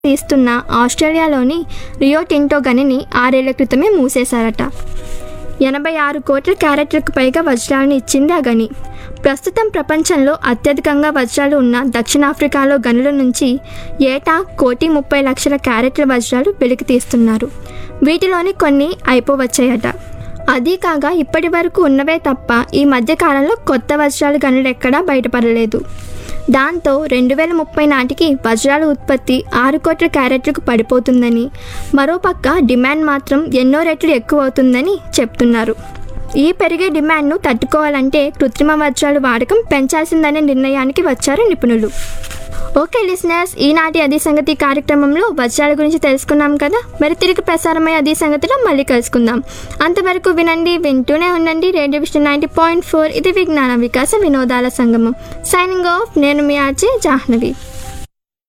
తీస్తున్న ఆస్ట్రేలియాలోని Rio Tinto గనిని ఆరేళ్ల క్రితమే మూసేశారట ఎనభై ఆరు కోట్ల క్యారెట్లకు పైగా వజ్రాలను ఇచ్చింది ఆ గని ప్రస్తుతం ప్రపంచంలో అత్యధికంగా వజ్రాలు ఉన్న దక్షిణాఫ్రికాలో గనుల నుంచి ఏటా కోటి ముప్పై లక్షల క్యారెట్ల వజ్రాలు వెలికి తీస్తున్నారు వీటిలోని కొన్ని అయిపోవచ్చాయట అదీ కాగా ఇప్పటి వరకు ఉన్నవే తప్ప ఈ మధ్య కాలంలో కొత్త వజ్రాలు గనులు ఎక్కడా బయటపడలేదు దాంతో రెండు వేల ముప్పై నాటికి వజ్రాల ఉత్పత్తి ఆరు కోట్ల క్యారెట్లకు పడిపోతుందని మరోపక్క డిమాండ్ మాత్రం ఎన్నో రెట్లు ఎక్కువ అవుతుందని చెప్తున్నారు ఈ పెరిగే డిమాండ్ను తట్టుకోవాలంటే కృత్రిమ వజ్రాలు వాడకం పెంచాల్సిందనే నిర్ణయానికి వచ్చారు నిపుణులు ఓకే లిసినర్స్ ఈనాటి అది సంగతి కార్యక్రమంలో వజ్రాల గురించి తెలుసుకున్నాం కదా మరి తిరిగి ప్రసారమై అది సంగతిలో మళ్ళీ కలుసుకుందాం అంతవరకు వినండి వింటూనే ఉండండి radio vision ninety point four ఇది విజ్ఞాన వికాస వినోదాల సంగమం సైనింగ్ ఆఫ్ నేను మీ ఆర్జే జాహ్నవి